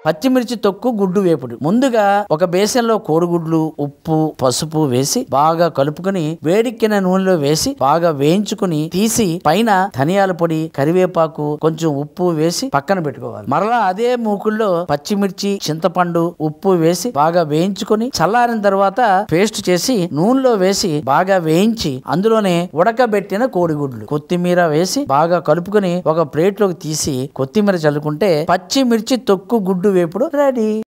పచ్చిమిర్చి తొక్కు గుడ్డు వేపుడు ముందుగా ఒక బేసన్లో కోడిగుడ్లు ఉప్పు పసుపు వేసి బాగా కలుపుకొని వేడెక్కిన నూనెలో వేసి బాగా వేయించుకుని తీసి పైన ధనియాల పొడి కరివేపాకు కొంచెం ఉప్పు వేసి పక్కన పెట్టుకోవాలి మరలా అదే మూకుల్లో పచ్చిమిర్చి చింతపండు ఉప్పు వేసి బాగా వేయించుకొని చల్లారిన తర్వాత పేస్ట్ చేసి నూనెలో వేసి బాగా వేయించి అందులోనే ఉడకబెట్టిన కోడిగుడ్లు కొత్తిమీర వేసి బాగా కలుపుకొని ఒక ప్లేట్ లోకి తీసి కొత్తిమీర చల్లుకుంటే పచ్చిమిర్చి తొక్కు గుడ్డు వేపుడు రెడీ